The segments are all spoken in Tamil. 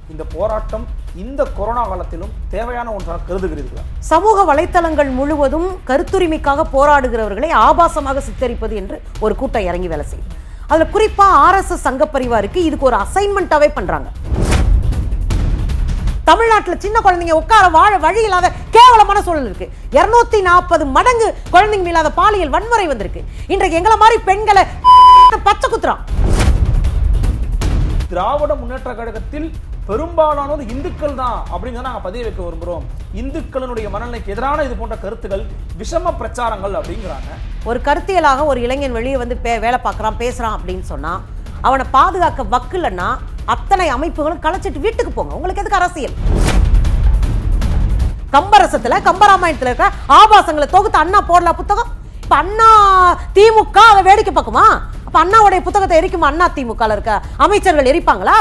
இந்த போராட்டம் இந்த கொரோனா காலத்திலும் தேவையான ஒன்றாக கருதுகிறீர்களா சமூக வலைத்தளங்கள் முழுவதும் கருத்துரிமைக்காக போராடுகிறவர்களை ஆபாசமாக சித்தரிப்பது என்று ஒரு கூட்டம் இறங்கி வேலை செய்யுது அதுல குறிப்பா ஆர்எஸ்எஸ் சங்க பரிவாருக்கு இதுக்கு ஒரு அசைன்மெண்ட்டாவே பண்றாங்க தமிழ்நாட்டுல சின்ன குழந்தைங்க உட்கார வாழ வழி இல்லாத கேவலமான சூழல் இருக்கு இருநூத்தி நாற்பது மடங்கு குழந்தைங்க இல்லாத பாலியல் வன்முறை வந்திருக்கு இன்றைக்கு எங்களை மாதிரி பெண்களை பச்சை குத்துறான் திராவிட முன்னேற்ற கழகத்தில் பெரும்பாலானோர் இந்துக்கள் தான் அப்படிங்கிறத நாங்கள் பதிய வைக்க விரும்புகிறோம் இந்துக்களினுடைய மனநிலைக்கு எதிரான இது போன்ற கருத்துக்கள் விஷம பிரச்சாரங்கள் அப்படிங்கிறாங்க ஒரு கருத்தியலாக ஒரு இளைஞன் வெளியே வந்து பே வேலை பார்க்குறான் பேசுகிறான் அப்படின்னு சொன்னால் அவனை பாதுகாக்க வக்கில்லைன்னா அத்தனை அமைப்புகளும் கலைச்சிட்டு வீட்டுக்கு போங்க உங்களுக்கு எதுக்கு அரசியல் கம்பரசத்துல கம்பராமாயணத்துல இருக்க ஆபாசங்களை தொகுத்து அண்ணா போடலாம் புத்தகம் இப்ப அண்ணா திமுக அதை வேடிக்கை பார்க்குமா அப்ப அண்ணாவுடைய புத்தகத்தை எரிக்குமா அண்ணா திமுக இருக்க அமைச்சர்கள் எரிப்பாங்களா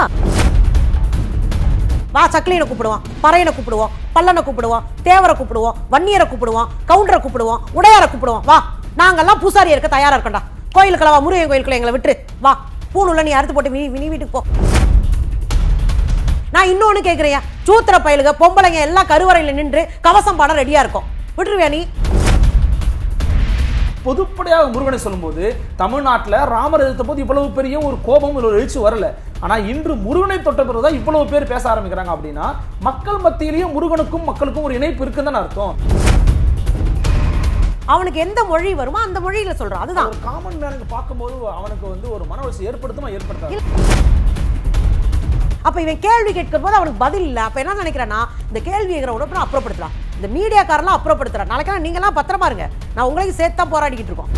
வா சக்லியனை கூப்பிடுவோம் பறையனை கூப்பிடுவோம் பல்லனை கூப்பிடுவோம் தேவரை கூப்பிடுவோம் வன்னியரை கூப்பிடுவோம் கவுண்டரை கூப்பிடுவோம் உடையாரை கூப்பிடுவோம் வா நாங்கெல்லாம் பூசாரி இருக்க தயாரா இருக்கண்டா கோயிலுக்குள்ள வா முருகன் கோயிலுக்குள்ள எங்களை விட்டுரு வா பூணுள்ள நீ அறுத்து போட்டு நீ நீ வீட்டுக்கு போ நான் இன்னொன்னு கேக்குறேன் சூத்திர பயலுக பொம்பளைங்க எல்லாம் கருவறையில நின்று கவசம் பாட ரெடியா இருக்கும் விட்டுருவியா நீ பொதுப்படையாக முருகனை சொல்லும்போது தமிழ்நாட்டில் ராமர் எதிர்த்த போது இவ்வளவு பெரிய ஒரு கோபம் இல்லை ஒரு எழுச்சி வரல ஆனா இன்று முருகனை தொட்ட பிறகுதான் இவ்வளவு பேர் பேச ஆரம்பிக்கிறாங்க அப்படின்னா மக்கள் மத்தியிலேயே முருகனுக்கும் மக்களுக்கும் ஒரு இணைப்பு இருக்குன்னு அர்த்தம் அவனுக்கு எந்த மொழி வருமோ அந்த மொழியில சொல்றான் அதுதான் ஒரு காமன் மேனுக்கு பார்க்கும்போது அவனுக்கு வந்து ஒரு மன வளர்ச்சி ஏற்படுத்துமா ஏற்படுத்தாது அப்ப இவன் கேள்வி கேட்கும் போது அவனுக்கு பதில் இல்ல அப்ப என்ன நினைக்கிறேன்னா இந்த கேள்வி கேட்கிறவன அப்புறப்படுத்தலாம் இந்த மீடியாக்காரெல்லாம் அப்புறப்படுத்துறான் நாளைக்கு நீங்க எல்லாம் பத்திரமா இருங்க நான் உங்களையும் சேர்த்து தான் போராடிக்கிட்டு இருக்கோம்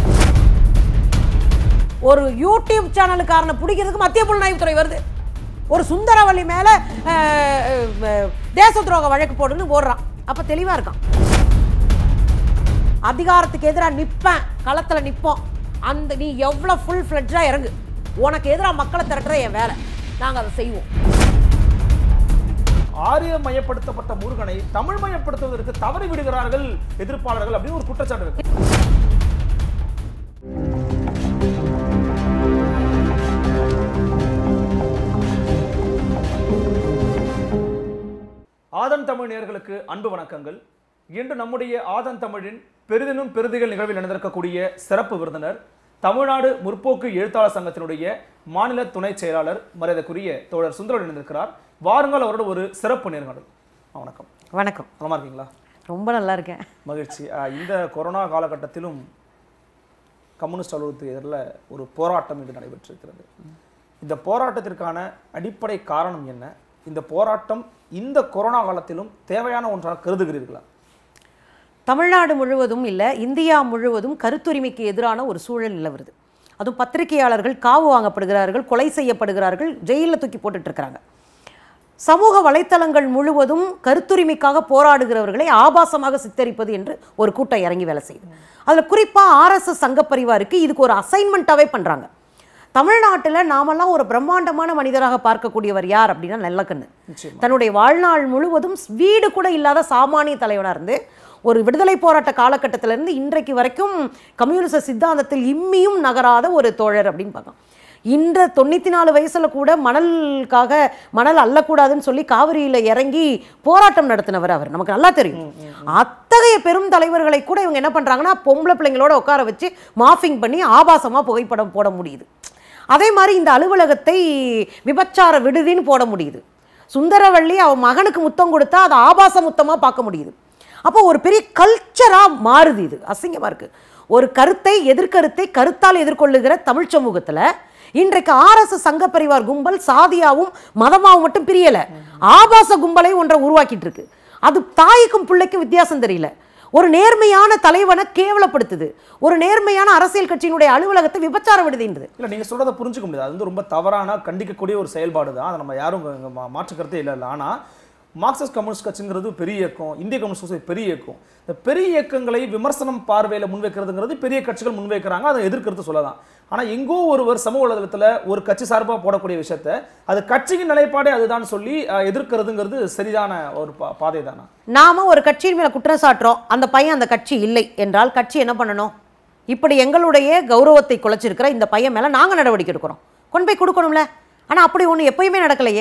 ஒரு யூடியூப் சேனலுக்காரனை பிடிக்கிறதுக்கு மத்திய புலனாய்வுத்துறை வருது ஒரு சுந்தரவள்ளி மேல அஹ், அஹ், தேச துரோக வழக்கு போடுன்னு ஓடுறான் அப்ப தெளிவா இருக்கான் அதிகாரத்துக்கு எதிராக நிப்பேன் களத்துல நிப்போம் அந்த நீ எவ்வளவு ஃபுல் ஃபிளட்ஜா இறங்கு உனக்கு எதிராக மக்களை திரட்டுற என் வேலை நாங்க அதை செய்வோம் ஆரிய மயப்படுத்தப்பட்ட முருகனை தமிழ் மயப்படுத்துவதற்கு தவறி விடுகிறார்கள் எதிர்ப்பாளர்கள் அப்படின்னு ஒரு குற்றச்சாட்டு இருக்கு ஆதன் தமிழ் நேயர்களுக்கு அன்பு வணக்கங்கள் இன்று நம்முடைய ஆதன் தமிழின் பெரிதினும் பெருதிகள் நிகழ்வில் நடந்திருக்கக்கூடிய சிறப்பு விருந்தினர் தமிழ்நாடு முற்போக்கு எழுத்தாளர் சங்கத்தினுடைய மாநில துணை செயலாளர் மரியாதைக்குரிய தோழர் சுந்தரன் இணைந்திருக்கிறார் வாருங்கள் அவரோட ஒரு சிறப்பு நேர்காணல் ஆ, வணக்கம் வணக்கம் நலமா இருக்கீங்களா ரொம்ப நல்லா இருக்கேன் மகிழ்ச்சி அஹ், இந்த கொரோனா காலகட்டத்திலும் கம்யூனிஸ்ட் அலுவலகத்துக்கு எதிரில் ஒரு போராட்டம் இது நடைபெற்றிருக்கிறது இந்த போராட்டத்திற்கான அடிப்படை காரணம் என்ன இந்த போராட்டம் இந்த கொரோனா காலத்திலும் தேவையான ஒன்றாக கருதுகிறீர்களா தமிழ்நாடு முழுவதும் இல்லை இந்தியா முழுவதும் கருத்துரிமைக்கு எதிரான ஒரு சூழல் நிலவுறது அதுவும் பத்திரிகையாளர்கள் காவு வாங்கப்படுகிறார்கள் கொலை செய்யப்படுகிறார்கள் ஜெயிலில் தூக்கி போட்டுட்டு இருக்கிறாங்க சமூக வலைத்தளங்கள் முழுவதும் கருத்துரிமைக்காக போராடுகிறவர்களை ஆபாசமாக சித்தரிப்பது என்று ஒரு கூட்டம் இறங்கி வேலை செய்யுது அதில் குறிப்பாக ஆர்எஸ்எஸ் சங்க பரிவாருக்கு இதுக்கு ஒரு அசைன்மெண்ட்டாகவே பண்ணுறாங்க தமிழ்நாட்டில் நாமெல்லாம் ஒரு பிரம்மாண்டமான மனிதராக பார்க்கக்கூடியவர் யார் அப்படின்னா நல்லக்கண்ணு நிச்சயமா தன்னுடைய வாழ்நாள் முழுவதும் வீடு கூட இல்லாத சாமானிய தலைவனாக இருந்து ஒரு விடுதலை போராட்ட காலகட்டத்திலிருந்து இன்றைக்கு வரைக்கும் கம்யூனிச சித்தாந்தத்தில் இம்மியும் நகராத ஒரு தோழர் அப்படின்னு பார்க்கலாம் இன்ற தொண்ணூற்றி நாலு வயசில் கூட மணலுக்காக மணல் அள்ளக்கூடாதுன்னு சொல்லி காவிரியில் இறங்கி போராட்டம் நடத்தினவர் அவர் நமக்கு நல்லா தெரியும் அத்தகைய பெரும் தலைவர்களை கூட இவங்க என்ன பண்ணுறாங்கன்னா பொம்பளை பிள்ளைங்களோட உட்கார வச்சு மாஃபிங் பண்ணி ஆபாசமாக புகைப்படம் போட முடியுது அதே மாதிரி இந்த அலுவலகத்தை விபச்சார விடுதின்னு போட முடியுது சுந்தரவள்ளி அவன் மகனுக்கு முத்தம் கொடுத்தா அதை ஆபாச முத்தமாக பார்க்க முடியுது அப்போ ஒரு பெரிய கல்ச்சராக மாறுது இது அசிங்கமாக இருக்குது ஒரு கருத்தை எதிர்கருத்தை கருத்தால் எதிர்கொள்ளுகிற தமிழ் சமூகத்தில் இன்றைக்கு ஆர்எஸ்எஸ் சங்க பரிவார் கும்பல் சாதியாவும் மதமாவும் மட்டும் பிரியலை ஆபாச கும்பலை ஒன்றை உருவாக்கிட்டு இருக்கு அது தாய்க்கும் பிள்ளைக்கும் வித்தியாசம் தெரியல ஒரு நேர்மையான தலைவனை கேவலப்படுத்துது ஒரு நேர்மையான அரசியல் கட்சியினுடைய அலுவலகத்தை விபச்சார விடுதின்றது இல்லை நீங்கள் சொல்றதை புரிஞ்சுக்க முடியாது அது வந்து ரொம்ப தவறான கண்டிக்கக்கூடிய ஒரு செயல்பாடு தான் அதை நம்ம யாரும் இங்க- இங்க மா- மாற்றுக்கருத்தே இல்லை இல்லை ஆனால் மார்க்சிஸ்ட் கம்யூனிஸ்ட் கட்சிங்கிறது பெரிய இயக்கம் இந்திய கம்யூனிஸ்ட் சொசைட்டி பெரிய இயக்கம் இந்த பெரிய இயக்கங்களை விமர்சனம் பார்வையில் முன்வைக்கிறதுங்கிறது பெரிய கட்சிகள் முன்வைக்கிறாங்க அதை எதிர்க்கிறது சொல்லலாம் ஆனால் எங்கோ ஒருவர் சமூக வலைதளத்தில் ஒரு கட்சி சார்பாக போடக்கூடிய விஷயத்த அது கட்சியின் நிலைப்பாடே அதுதான் சொல்லி அஹ், எதிர்க்கிறதுங்கிறது சரிதான ஒரு பா பாதை தானா நாம ஒரு கட்சியின் மேல குற்றம் சாட்டுறோம் அந்த பையன் அந்த கட்சி இல்லை என்றால் கட்சி என்ன பண்ணணும் இப்படி எங்களுடைய கௌரவத்தை குலைச்சிருக்கிற இந்த பையன் மேல நாங்க நடவடிக்கை எடுக்கிறோம் கொண்டு போய் கொடுக்கணும்ல ஆனா அப்படி ஒண்ணு எப்பயுமே நடக்கலையே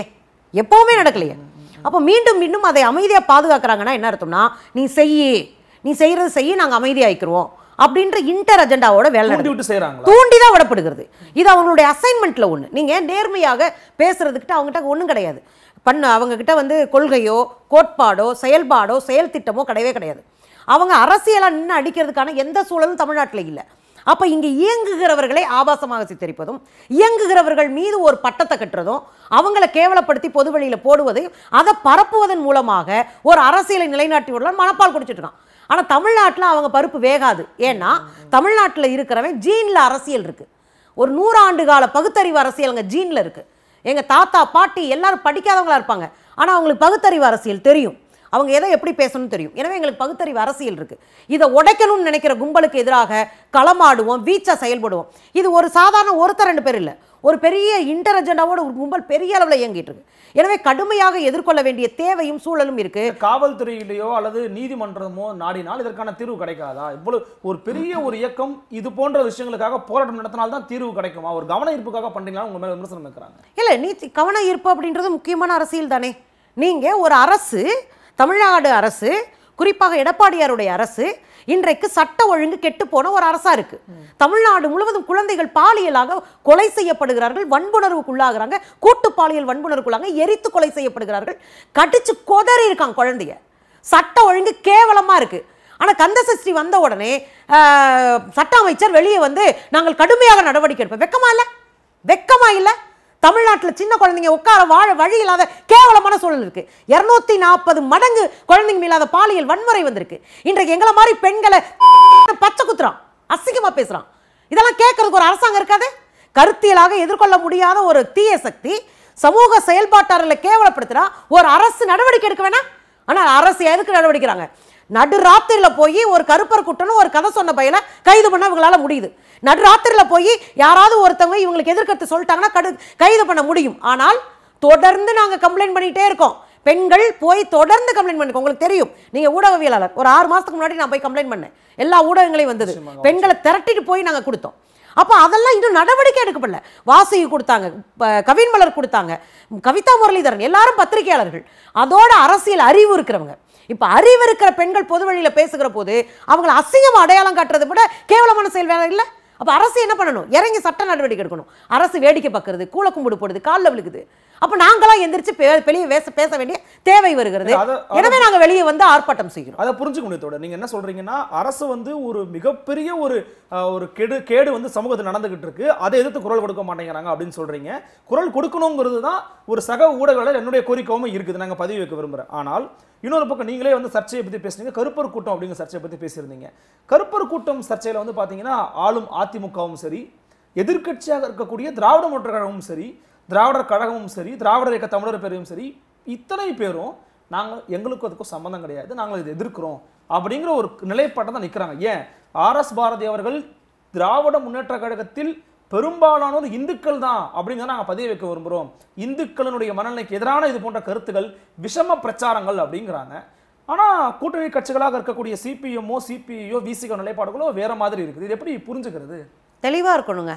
எப்பவுமே நடக்கலையே அப்போ மீண்டும் மீண்டும் அதை அமைதியாக பாதுகாக்கிறாங்கன்னா என்ன அர்த்தம்னா நீ செய்யி நீ செய்யறது செய்யி நாங்கள் அமைதியாயிக்கிறோம் அப்படின்ற இன்டர் அஜெண்டாவோட வேலை தூண்டி நடக்குது. விட்டு செய்றாங்களா தூண்டி தான் விடப்படுகிறது இது அவங்களுடைய அசைன்மெண்ட்ல ஒன்று நீங்கள் நேர்மையாக பேசுறதுக்கிட்ட அவங்ககிட்ட ஒன்றும் கிடையாது பண்ண அவங்கக்கிட்ட வந்து கொள்கையோ கோட்பாடோ செயல்பாடோ செயல் திட்டமோ கிடையவே கிடையாது அவங்க அரசியலாக நின்று அடிக்கிறதுக்கான எந்த சூழலும் தமிழ்நாட்டில் இல்லை அப்போ இங்கே இயங்குகிறவர்களை ஆபாசமாக சித்தரிப்பதும் இயங்குகிறவர்கள் மீது ஒரு பட்டத்தை கட்டுறதும் அவங்கள கேவலப்படுத்தி பொது வழியில் போடுவதையும் அதை பரப்புவதன் மூலமாக ஒரு அரசியலை நிலைநாட்டி விடலாம் மனப்பால் குடிச்சிட்டு இருக்கான் ஆனால் தமிழ்நாட்டில் அவங்க பருப்பு வேகாது ஏன்னா தமிழ்நாட்டில் இருக்கிறவன் ஜீனில் அரசியல் இருக்குது ஒரு நூறாண்டு கால பகுத்தறிவு அரசியல் அங்கே ஜீனில் இருக்குது எங்கள் தாத்தா பாட்டி எல்லாரும் படிக்காதவங்களா இருப்பாங்க ஆனால் அவங்களுக்கு பகுத்தறிவு அரசியல் தெரியும் அவங்க எதை எப்படி பேசணும்னு தெரியும் எனவே எங்களுக்கு பகுத்தறிவு அரசியல் இருக்குது இதை உடைக்கணும்னு நினைக்கிற கும்பலுக்கு எதிராக களமாடுவோம் வீச்சா செயல்படுவோம் இது ஒரு சாதாரண ஒருத்தர் ரெண்டு பேர் இல்லை ஒரு பெரிய இன்டர்ஜெண்டாவோட ஒரு கும்பல் பெரிய அளவில் இயங்கிட்டு இருக்கு எனவே கடுமையாக எதிர்கொள்ள வேண்டிய தேவையும் சூழலும் இருக்கு காவல்துறையிலேயோ அல்லது நீதிமன்றமோ நாடினால் இதற்கான தீர்வு கிடைக்காதா இவ்வளவு ஒரு பெரிய ஒரு இயக்கம் இது போன்ற விஷயங்களுக்காக போராட்டம் நடத்தினால்தான் தீர்வு கிடைக்குமா ஒரு கவன ஈர்ப்புக்காக பண்றீங்களா உங்க மேல விமர்சனம் இருக்கிறாங்க இல்லை நீ கவன ஈர்ப்பு அப்படின்றது முக்கியமான அரசியல் தானே நீங்கள் ஒரு அரசு தமிழ்நாடு அரசு குறிப்பாக எடப்பாடியாருடைய அரசு இன்றைக்கு சட்ட ஒழுங்கு கெட்டு போன ஒரு அரசா இருக்கு தமிழ்நாடு முழுவதும் குழந்தைகள் பாலியலாக கொலை செய்யப்படுகிறார்கள் வன்புணர்வுக்குள்ளாகிறாங்க கூட்டு பாலியல் வன்புணர்வுக்குள்ளாங்க எரித்து கொலை செய்யப்படுகிறார்கள் கடிச்சு கொதறி இருக்காங்க குழந்தைய சட்ட ஒழுங்கு கேவலமா இருக்கு ஆனா கந்தசஷ்டி வந்த உடனே ஆஹ், சட்ட அமைச்சர் வெளியே வந்து நாங்கள் கடுமையாக நடவடிக்கை எடுப்போம் வெக்கமா இல்ல வெக்கமா இல்ல தமிழ்நாட்டில் சின்ன குழந்தைங்க உட்கார வாழ வழி இல்லாத கேவலமான சூழல் இருக்கு இருநூத்தி நாற்பது மடங்கு குழந்தைங்க மேலாத பாலியல் வன்முறை வந்திருக்கு இன்றைக்கு எங்களை மாதிரி பெண்களை பச்சை குத்துறான் அசிங்கமா பேசுறான் இதெல்லாம் கேட்கறதுக்கு ஒரு அரசாங்கம் இருக்காது கருத்தியலாக எதிர்கொள்ள முடியாத ஒரு தீய சக்தி சமூக செயல்பாட்டாளர்களை கேவலப்படுத்துறா ஒரு அரசு நடவடிக்கை எடுக்க வேணாம் ஆனால் அரசு எதுக்கு நடவடிக்கிறாங்க நடுராத்திரில போய் ஒரு கருப்பர் குட்டனும் ஒரு கதை சொன்ன பையனை கைது பண்ண இவங்களால முடியுது நடுராத்திரில போய் யாராவது ஒருத்தவங்க இவங்களுக்கு எதிர்க்கத்து சொல்லிட்டாங்கன்னா கடு கைது பண்ண முடியும் ஆனால் தொடர்ந்து நாங்க கம்ப்ளைண்ட் பண்ணிட்டே இருக்கோம் பெண்கள் போய் தொடர்ந்து கம்ப்ளைண்ட் பண்ணுங்க உங்களுக்கு தெரியும் நீங்க ஊடகவியலாளர் ஒரு ஆறு மாசத்துக்கு முன்னாடி நான் போய் கம்ப்ளைண்ட் பண்ணேன் எல்லா ஊடகங்களையும் வந்தது பெண்களை திரட்டிட்டு போய் நாங்க கொடுத்தோம் அப்போ அதெல்லாம் இன்னும் நடவடிக்கை எடுக்கப்படல வாசுகி கொடுத்தாங்க ப- கவின் மலர் கொடுத்தாங்க கவிதா முரளிதரன் எல்லாரும் பத்திரிகையாளர்கள் அதோட அரசியல் அறிவு இருக்கிறவங்க இப்போ அறிவு இருக்கிற பெண்கள் பொது வழியில பேசுகிற போது அவங்கள அசிங்கமா அடையாளம் காட்டுறதை விட கேவலமான செயல் வேலை இல்லை அப்போ அரசு என்ன பண்ணணும் இறங்கி சட்ட நடவடிக்கை எடுக்கணும் அரசு வேடிக்கை பார்க்கறது கூல கும்பிடு போடுது காலில் விழுகுது அப்போ நாங்களாம் எந்திரிச்சு பே- வெளியே பேச பேச வேண்டிய தேவை வருகிறது அத- அத- எனவே நாங்க வெளியே வந்து ஆர்ப்பாட்டம் செய்கிறோம் அதை புரிஞ்சுக்க முடியத்தோட நீங்க என்ன சொல்றீங்கன்னா அரசு வந்து ஒரு மிகப்பெரிய ஒரு அஹ், ஒரு கெடு கேடு வந்து சமூகத்தில் நடந்துகிட்டு இருக்கு அதை எதிர்த்து குரல் கொடுக்க மாட்டேங்கிறாங்க அப்படின்னு சொல்றீங்க குரல் கொடுக்கணுங்கிறது தான் ஒரு சக ஊடகங்கள் என்னுடைய கோரிக்கையும் இருக்குது நாங்க பதிவு வைக்க விரும்புறேன் ஆனால் இன்னொரு பக்கம் நீங்களே வந்து சர்ச்சையை பத்தி பேசுனீங்க கருப்பர் கூட்டம் அப்படிங்கிற சர்ச்சையை பத்தி பேசியிருந்தீங்க கருப்பர் கூட்டம் சர்ச்சையில வந்து பாத்தீங்கன்னா ஆளும் அதிமுகவும் சரி எதிர்க்கட்சியாக இருக்கக்கூடிய திராவிட முன்னேற்ற கழகமும் சரி திராவிடர் கழகமும் சரி திராவிடர் இயக்க தமிழர் பேரையும் சரி இத்தனை பேரும் நாங்கள் எங்களுக்கும் அதுக்கும் சம்மந்தம் கிடையாது நாங்கள் இதை எதிர்க்கிறோம் அப்படிங்கிற ஒரு நிலைப்பாட்டை தான் நிற்கிறாங்க ஏன் ஆர்எஸ் பாரதி அவர்கள் திராவிட முன்னேற்ற கழகத்தில் பெரும்பாலானோர் இந்துக்கள் தான் அப்படிங்கிறத நாங்கள் பதிய வைக்க விரும்புகிறோம் இந்துக்களினுடைய மனநிலைக்கு எதிரான இது போன்ற கருத்துக்கள் விஷம பிரச்சாரங்கள் அப்படிங்கிறாங்க ஆனால் கூட்டணி கட்சிகளாக இருக்கக்கூடிய சிபிஎம்மோ சிபிஐயோ விசிகோ நிலைப்பாடுகளோ வேற மாதிரி இருக்குது இது எப்படி புரிஞ்சுக்கிறது தெளிவா இருக்கணுங்க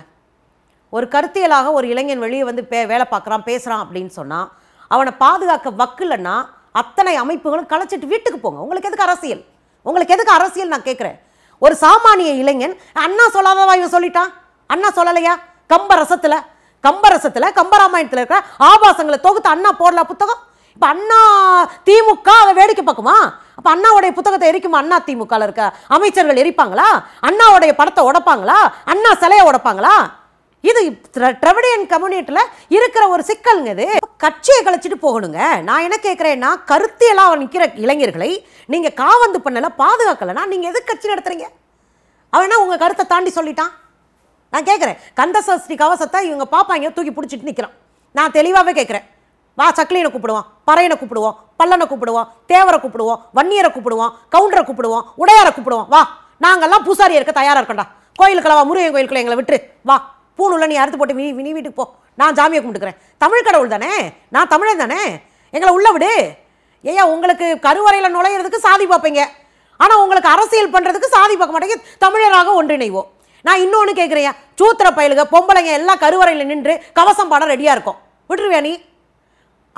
ஒரு கருத்தியலாக ஒரு இளைஞன் வெளியே வந்து பே வேலை பார்க்குறான் பேசுகிறான் அப்படின்னு சொன்னால் அவனை பாதுகாக்க வக்கில்லைன்னா அத்தனை அமைப்புகளும் கலைச்சிட்டு வீட்டுக்கு போங்க உங்களுக்கு எதுக்கு அரசியல் உங்களுக்கு எதுக்கு அரசியல் நான் கேட்குறேன் ஒரு சாமானிய இளைஞன் அண்ணா சொல்லாதவா இவன் சொல்லிட்டான் அண்ணா சொல்லலையா கம்ப ரசத்தில் கம்ப ரசத்தில் கம்பராமாயணத்தில் இருக்கிற ஆபாசங்களை தொகுத்து அண்ணா போடல புத்தகம் இப்போ அண்ணா திமுக அதை வேடிக்கை பார்க்குமா அப்போ அண்ணாவுடைய புத்தகத்தை எரிக்குமா அண்ணா திமுகவில் இருக்க அமைச்சர்கள் எரிப்பாங்களா அண்ணாவுடைய படத்தை உடைப்பாங்களா அண்ணா சிலையை உடைப்பாங்களா இது திர- திராவிடியன் கம்யூனிட்டியில் இருக்கிற ஒரு சிக்கலுங்க இது கட்சியை கழிச்சிட்டு போகணுங்க நான் என்ன கேட்குறேன்னா கருத்தியெல்லாம் நிற்கிற இளைஞர்களை நீங்கள் காவந்து பண்ணல பாதுகாக்கலைன்னா நீங்கள் எதுக்கு கட்சி நடத்துறீங்க அவன் என்ன உங்கள் கருத்தை தாண்டி சொல்லிட்டான் நான் கேட்குறேன் கந்த சஷ்டி கவசத்தை இவங்க பாப்பாங்க தூக்கி பிடிச்சிட்டு நிற்கிறான் நான் தெளிவாகவே கேட்குறேன் வா சக்கிலியனை கூப்பிடுவோம் பறையனை கூப்பிடுவோம் பல்லனை கூப்பிடுவோம் தேவரை கூப்பிடுவோம் வன்னியரை கூப்பிடுவோம் கவுண்டரை கூப்பிடுவோம் உடையாரை கூப்பிடுவோம் வா நாங்கெல்லாம் பூசாரி இருக்க தயாராக இருக்கோம்டா கோயிலுக்குள்ள வா முருகன் கோயிலுக்குள்ள எங்களை விட்டுரு வா பூணுள்ள நீ அறுத்து போட்டு நீ நீ வீட்டுக்கு போ நான் ஜாமியை கும்பிட்டுக்கிறேன் தமிழ் கடவுள் தானே நான் தமிழன் தானே எங்களை உள்ள விடு ஏய்யா உங்களுக்கு கருவறையில் நுழையிறதுக்கு சாதி பார்ப்பீங்க ஆனால் உங்களுக்கு அரசியல் பண்ணுறதுக்கு சாதி பார்க்க மாட்டேங்க தமிழராக ஒன்றிணைவோம் நான் இன்னொன்று கேட்குறேன் சூத்திர பயலுக பொம்பளைங்க எல்லாம் கருவறையில் நின்று கவசம் பாட ரெடியாக இருக்கும் விட்டுருவியா நீ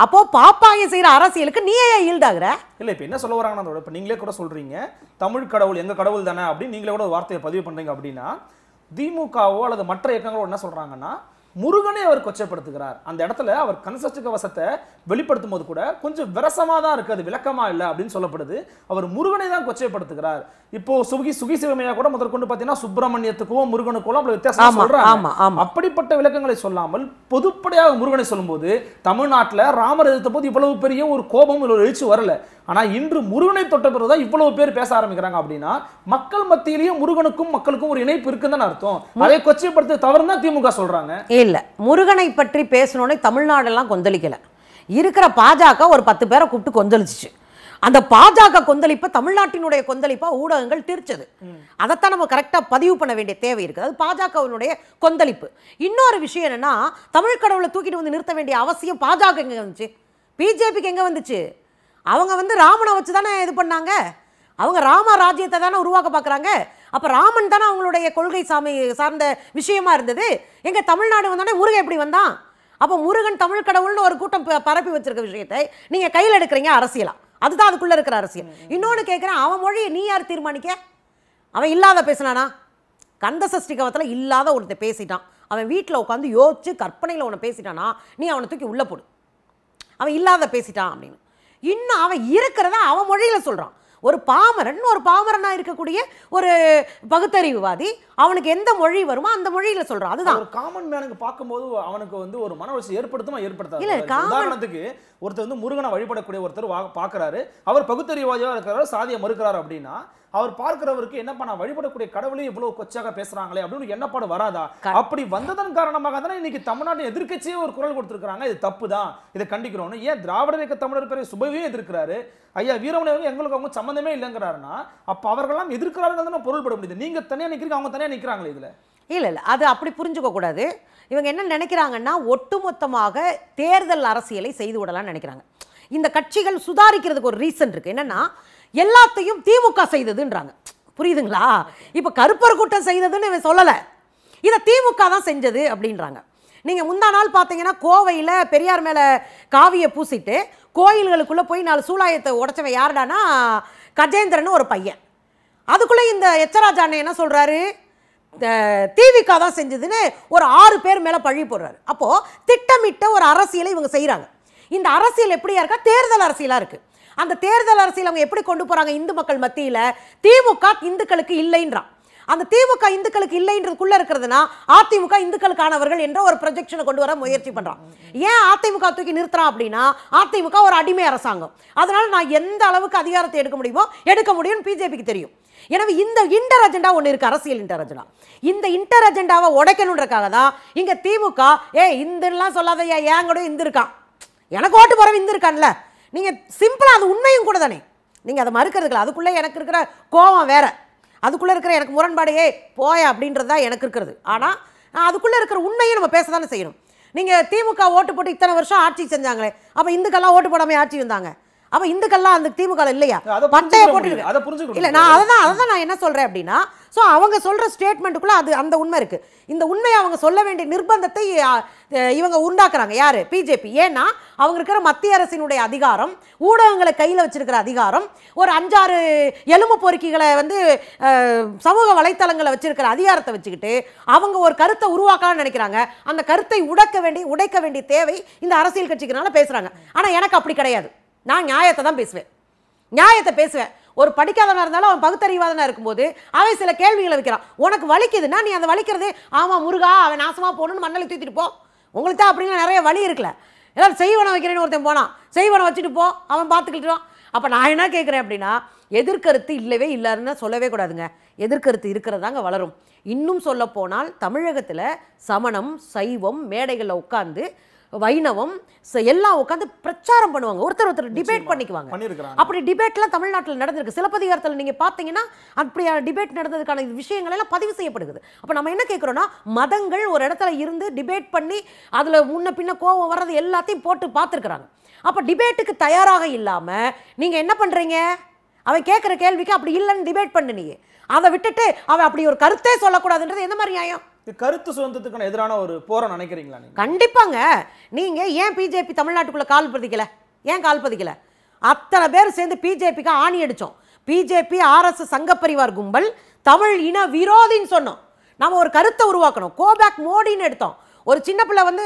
அப்போ பாப்பாங்க செய்யற அரசியலுக்கு நீ ஏன் ஈல்ட் ஆகுற இல்ல இப்ப என்ன சொல்ல வராங்கன்னா அதோட இப்ப நீங்களே கூட சொல்றீங்க தமிழ் கடவுள் எங்க கடவுள் தானே அப்படின்னு நீங்களே கூட ஒரு வார்த்தையை பதிவு பண்றீங்க அப்படின்னா திமுகவோ அல்லது மற்ற இயக்கங்களோ என்ன சொல்றாங்கன்னா முருகனை அவர் கொச்சைப்படுத்துகிறார் அந்த இடத்துல அவர் கன்சஸ்ட் கவசத்தை வெளிப்படுத்தும் போது கூட கொஞ்சம் விரசமா தான் இருக்கு அது விளக்கமா இல்லை அப்படின்னு சொல்லப்படுது அவர் முருகனை தான் கொச்சைப்படுத்துகிறார் இப்போ சுகி சுகி சிவமையா கூட முதற்கொண்டு பார்த்தீங்கன்னா சுப்பிரமணியத்துக்கும் முருகனுக்கும் அவ்வளவு வித்தியாசம் ஆமா, சொல்றாங்க ஆமா, ஆமா. அப்படிப்பட்ட விளக்கங்களை சொல்லாமல் பொதுப்படையாக முருகனை சொல்லும்போது தமிழ்நாட்டுல ராமர் எதிர்த்த போது இவ்வளவு பெரிய ஒரு கோபம் இல்லை ஒரு எழுச்சி வரல ஆனா இன்று முருகனை தொட்ட பிறகுதான் இவ்வளவு பேர் பேச ஆரம்பிக்கிறாங்க அப்படின்னா மக்கள் மத்தியிலேயே முருகனுக்கும் மக்களுக்கும் ஒரு இணைப்பு இருக்குன்னு அர்த்தம் அதை கொச்சைப்படுத்த தவறு தான் திமுக சொல்றாங்க இல்ல முருகனை பற்றி பேசணுன்னே தமிழ்நாடெல்லாம் கொந்தளிக்கல இருக்கிற பாஜக ஒரு பத்து பேரை கூப்பிட்டு கொந்தளிச்சிச்சு அந்த பாஜக கொந்தளிப்பை தமிழ்நாட்டினுடைய கொந்தளிப்பா ஊடகங்கள் தீர்ச்சது அதைத்தான் நம்ம கரெக்டாக பதிவு பண்ண வேண்டிய தேவை இருக்குது அது பாஜகவினுடைய கொந்தளிப்பு இன்னொரு விஷயம் என்னன்னா தமிழ் கடவுளை தூக்கிட்டு வந்து நிறுத்த வேண்டிய அவசியம் பாஜக எங்க வந்துச்சு பிஜேபிக்கு எங்க வந்துச்சு அவங்க வந்து ராமனை வச்சு தானே இது பண்ணாங்க அவங்க ராம ராஜ்யத்தை தானே உருவாக்க பார்க்குறாங்க அப்போ ராமன் தானே அவங்களுடைய கொள்கை சாமி சார்ந்த விஷயமா இருந்தது எங்க தமிழ்நாடு வந்தோடனே முருகன் எப்படி வந்தான் அப்போ முருகன் தமிழ் கடவுள்னு ஒரு கூட்டம் ப- பரப்பி வச்சிருக்க விஷயத்தை நீங்க கையில் எடுக்கிறீங்க அரசியலா அதுதான் அதுக்குள்ள இருக்கிற அரசியல் இன்னொன்னு கேட்குறேன் அவன் மொழியை நீ யார் தீர்மானிக்க அவன் இல்லாத பேசினானா கந்த சஷ்டி கவத்தில் இல்லாத ஒருத்தன் பேசிட்டான் அவன் வீட்டில் உட்காந்து யோசிச்சு கற்பனையில் ஒன்று பேசிட்டானா நீ அவனை தூக்கி உள்ளே போடு அவன் இல்லாத பேசிட்டான் அப்படின்னு இன்னும் அவன் இருக்கிறத அவன் மொழியில சொல்றான் ஒரு பாமரன் ஒரு பாமரனா இருக்கக்கூடிய ஒரு பகுத்தறிவுவாதி அவனுக்கு எந்த மொழி வருமோ அந்த மொழியில சொல்றான் அதுதான் ஒரு காமன் மேனுக்கு பார்க்கும்போது அவனுக்கு வந்து ஒரு மன வளர்ச்சி ஏற்படுத்துமா ஏற்படுத்தாது இல்ல, இப்ப common- உதாரணத்துக்கு ஒருத்தர் வந்து முருகனை வழிபடக்கூடிய ஒருத்தர் வா- பார்க்கறாரு அவர் பகுத்தறிவாதியா இருக்கிறாரு சாதியை மறுக்கிறாரு அப்படின்னா அவர் பார்க்கிறவருக்கு என்னப்பா நான் வழிபடக்கூடிய கடவுளே இவ்வளவு கொச்சாக பேசுறாங்களே அப்படின்னு ஒரு எண்ணப்பாடு வராதா அப்படி வந்ததன் காரணமாக தானே இன்னைக்கு தமிழ்நாட்டின் எதிர்க்கட்சியே ஒரு குரல் கொடுத்திருக்காங்க இது தப்பு தான் இதை கண்டிக்கிறோம்னு ஏன் திராவிட இயக்க தமிழர் பேரை சுபவியே எதிர்க்கிறாரு ஐயா வீரமணி அவங்க எங்களுக்கு அவங்க சம்மந்தமே இல்லைங்கிறாருன்னா அப்ப அவர்களெல்லாம் எதிர்க்கிறார்கள் தானே பொருள்பட முடியுது நீங்க தனியா நிக்கிறீங்க அவங்க தனியா நிக்கிறாங்களே இதுல இல்ல இல்ல அது அப்படி புரிஞ்சுக்க கூடாது இவங்க என்ன நினைக்கிறாங்கன்னா ஒட்டுமொத்தமாக தேர்தல் அரசியலை செய்து விடலாம்னு நினைக்கிறாங்க இந்த கட்சிகள் சுதாரிக்கிறதுக்கு ஒரு ரீசன் இருக்கு என்னன்னா எல்லாத்தையும் திமுக செய்ததுன்றாங்க புரியுதுங்களா இப்போ கருப்பர் கூட்டம் செய்ததுன்னு இவன் சொல்லலை இதை திமுக தான் செஞ்சது அப்படின்றாங்க நீங்கள் முந்தா நாள் பார்த்தீங்கன்னா கோவையில் பெரியார் மேலே காவியை பூசிட்டு கோயில்களுக்குள்ளே போய் நாலு சூலாயத்தை உடைச்சவன் யாருடானா கஜேந்திரன் ஒரு பையன் அதுக்குள்ளே இந்த எச்சராஜ் அண்ணன் என்ன சொல்கிறாரு திவிக தான் செஞ்சதுன்னு ஒரு ஆறு பேர் மேலே பழி போடுறாரு அப்போது திட்டமிட்ட ஒரு அரசியலை இவங்க செய்கிறாங்க இந்த அரசியல் எப்படியா இருக்கா தேர்தல் அரசியலாக இருக்குது அந்த தேர்தல் அரசியல் அவங்க எப்படி கொண்டு போகிறாங்க இந்து மக்கள் மத்தியில் திமுக இந்துக்களுக்கு இல்லைன்றான் அந்த திமுக இந்துக்களுக்கு இல்லைன்றதுக்குள்ள இருக்கிறதுனா அதிமுக இந்துக்களுக்கானவர்கள் என்ற ஒரு ப்ரொஜெக்ஷனை கொண்டு வர முயற்சி பண்றான் ஏன் அதிமுக தூக்கி நிறுத்துறான் அப்படின்னா அதிமுக ஒரு அடிமை அரசாங்கம் அதனால நான் எந்த அளவுக்கு அதிகாரத்தை எடுக்க முடியுமோ எடுக்க முடியும்னு பிஜேபிக்கு தெரியும் எனவே இந்த இன்டர் அஜெண்டா ஒன்று இருக்கு அரசியல் இன்டர் அஜெண்டா இந்த இன்டர் அஜெண்டாவை உடைக்கணுன்றக்காக தான் இங்க திமுக ஏ இந்துலாம் சொல்லாதயா ஏன் கூட இந்து இருக்கான் எனக்கு ஓட்டு போறவன் இந்து இருக்கான்ல நீங்க சிம்பிளா அது உண்மையும் கூட தானே நீங்க அதை மறுக்கிறதுல அதுக்குள்ள எனக்கு இருக்கிற கோவம் வேற அதுக்குள்ள இருக்கிற எனக்கு முரண்பாடு ஏய் போய அப்படின்றது தான் எனக்கு இருக்கிறது ஆனா நான் அதுக்குள்ள இருக்கிற உண்மையை நம்ம பேச தானே செய்யணும் நீங்க திமுக ஓட்டு போட்டு இத்தனை வருஷம் ஆட்சி செஞ்சாங்களே அப்ப இந்துக்கெல்லாம் ஓட்டு போடாம ஆட்சி வந்தாங்க அப்ப இந்துக்கெல்லாம் அந்த திமுக இல்லையா அதை பட்டைய புரிஞ்சுக்க போட்டு முடியுது. அதை புரிஞ்சுக்க இல்ல முடியுது. நான் அதை தான் அதை தான் நான் என்ன சொல்றேன் அப்படின்னா ஸோ அவங்க சொல்ற ஸ்டேட்மெண்ட்டுக்குள்ள அது அந்த உண்மை இருக்கு இந்த உண்மையை அவங்க சொல்ல வேண்டிய நிர்பந்தத்தை அ, அஹ், இவங்க உண்டாக்குறாங்க யாரு பிஜேபி ஏன்னா அவங்க இருக்கிற மத்திய அரசினுடைய அதிகாரம் ஊடகங்களை கையில் வச்சிருக்கிற அதிகாரம் ஒரு அஞ்சாறு எலும்பு பொறுக்கிகளை வந்து அஹ், சமூக வலைத்தளங்களை வச்சிருக்கிற அதிகாரத்தை வச்சுக்கிட்டு அவங்க ஒரு கருத்தை உருவாக்கலாம்னு நினைக்கிறாங்க அந்த கருத்தை உடைக்க வேண்டிய உடைக்க வேண்டிய தேவை இந்த அரசியல் கட்சிக்குனால பேசுறாங்க ஆனா எனக்கு அப்படி கிடையாது நான் நியாயத்தை தான் பேசுவேன் நியாயத்தை பேசுவேன் ஒரு படிக்காதவனா இருந்தாலும் அவன் பகுத்தறிவாதனா இருக்கும்போது அவன் சில கேள்விகளை வைக்கிறான் உனக்கு வலிக்குதுன்னா நீ அந்த வலிக்கிறது ஆமா முருகா அவன் நாசமா போகணும்னு மண்ணலை தூக்கிட்டு போ உங்களுக்கு தான் அப்படின்னு நிறைய வழி இருக்குல்ல ஏதாவது செய்வனை வைக்கிறேன்னு ஒருத்தன் போனான் செய்வனை வச்சுட்டு போ அவன் பார்த்துக்கிட்டோம் அப்போ நான் என்ன கேட்குறேன் அப்படின்னா எதிர்கருத்து இல்லவே இல்லைன்னு சொல்லவே கூடாதுங்க எதிர்கருத்து இருக்கிறதாங்க வளரும் இன்னும் சொல்ல போனால் தமிழகத்தில் சமணம் சைவம் மேடைகளில் உட்காந்து வைணவம் ச- எல்லாம் உட்காந்து பிரச்சாரம் பண்ணுவாங்க ஒருத்தர் ஒருத்தர் டிபேட் பண்ணிக்குவாங்க பண்ணியிருக்கிறாங்க அப்படி டிபேட்லாம் தமிழ்நாட்டில் நடந்திருக்கு சிலப்பதிகாரத்தில் நீங்கள் பார்த்தீங்கன்னா அப்படியான டிபேட் நடந்ததுக்கான விஷயங்கள் எல்லாம் பதிவு செய்யப்படுகிறது அப்போ நம்ம என்ன கேட்குறோன்னா மதங்கள் ஒரு இடத்துல இருந்து டிபேட் பண்ணி அதில் முன்ன பின்ன கோவம் வர்றது எல்லாத்தையும் போட்டு பார்த்துருக்குறாங்க அப்போ டிபேட்டுக்கு தயாராக இல்லாமல் நீங்கள் என்ன பண்ணுறீங்க அவன் கேட்குற கேள்விக்கு அப்படி இல்லைன்னு டிபேட் பண்ணு நீ அதை விட்டுட்டு அவன் அப்படி ஒரு கருத்தே சொல்லக்கூடாதுன்றது எந்த மாதிரி நியாயம் இது கருத்து சுதந்திரத்துக்கான எதிரான ஒரு போரை நினைக்கிறீங்களா நீங்க கண்டிப்பாங்க நீங்க ஏன் பிஜேபி தமிழ்நாட்டுக்குள்ள கால் பதிக்கல ஏன் கால் பதிக்கல அத்தனை பேர் சேர்ந்து பிஜேபிக்கு ஆணி அடிச்சோம் பிஜேபி ஆர்எஸ் சங்கப்பரிவார் கும்பல் தமிழ் இன விரோதின்னு சொன்னோம் நாம ஒரு கருத்தை உருவாக்கணும் கோபேக் மோடின்னு எடுத்தோம் ஒரு சின்ன பிள்ளை வந்து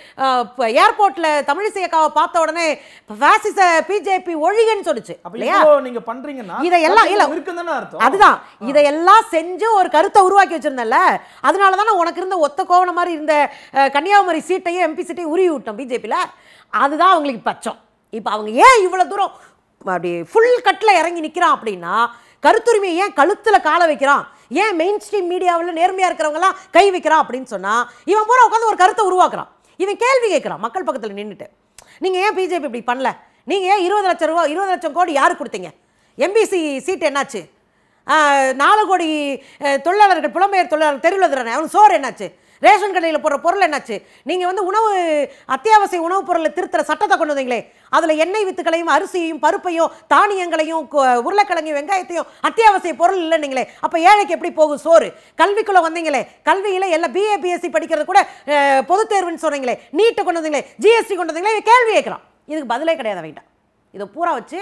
ஏர்போர்ட்ல தமிழிசை அக்காவை பார்த்த உடனே ஃபேசிச பிஜேபி ஒழிகன்னு சொல்லுச்சு அப்ப இல்லையா இப்போ நீங்க பண்றீங்கன்னா இதையெல்லாம் இல்ல. இருக்குன்னு தானே அர்த்தம் அதுதான் இதையெல்லாம் செஞ்சு ஒரு கருத்தை உருவாக்கி வச்சிருந்தல அதனால தானே உனக்கு இருந்த ஒத்த கோவண மாதிரி இருந்த அஹ், கன்னியாகுமரி சீட்டையும் எம்பி சீட்டையும் உருவி விட்டோம் பிஜேபியில் அதுதான் அவங்களுக்கு பச்சம் இப்போ அவங்க ஏன் இவ்வளோ தூரம் அப்படி ஃபுல் கட்டில் இறங்கி நிற்கிறான் அப்படின்னா கருத்துரிமையை ஏன் கழுத்தில் காலை வைக்கிறான் ஏன் மெயின் ஸ்ட்ரீம் மீடியாவில் நேர்மையாக இருக்கிறவங்கலாம் கை வைக்கிறான் அப்படின்னு சொன்னால் இவன் பூரா உட்காந்து ஒரு கருத்தை உருவாக்குறான் இவன் கேள்வி கேட்குறான் மக்கள் பக்கத்தில் நின்றுட்டு நீங்கள் ஏன் பிஜேபி இப்படி பண்ணல நீங்கள் ஏன் இருபது லட்சம் ரூபா இருபது லட்சம் கோடி யாருக்கு கொடுத்தீங்க எம்பிசி சீட் என்னாச்சு ஆஹ், நாலு கோடி அஹ், தொழிலாளர்கள் புலம்பெயர் தொழிலாளர் தெருவில் இருக்கிறானே அவனுக்கு சோறு என்னாச்சு ரேஷன் கடையில் போடுற பொருள் என்னாச்சு நீங்கள் வந்து உணவு அத்தியாவசிய உணவுப் பொருளை திருத்துற சட்டத்தை கொண்டு வந்தீங்களே அதில் எண்ணெய் வித்துக்களையும் அரிசியையும் பருப்பையும் தானியங்களையும் கு- உருளைக்கிழங்கு வெங்காயத்தையும் அத்தியாவசிய பொருள் இல்லைன்னீங்களே அப்போ ஏழைக்கு எப்படி போகும் சோறு கல்விக்குள்ளே வந்தீங்களே கல்வியில் எல்லாம் பிஏ பிஎஸ்சி படிக்கிறது கூட அஹ், பொதுத் தேர்வுன்னு சொன்னீங்களே நீட்டை கொண்டு வந்தீங்களே ஜிஎஸ்டி கொண்டு வந்தீங்களே இவன் கேள்வி கேட்குறான் இதுக்கு பதிலே கிடையாது அவன்கிட்ட இதை பூரா வச்சு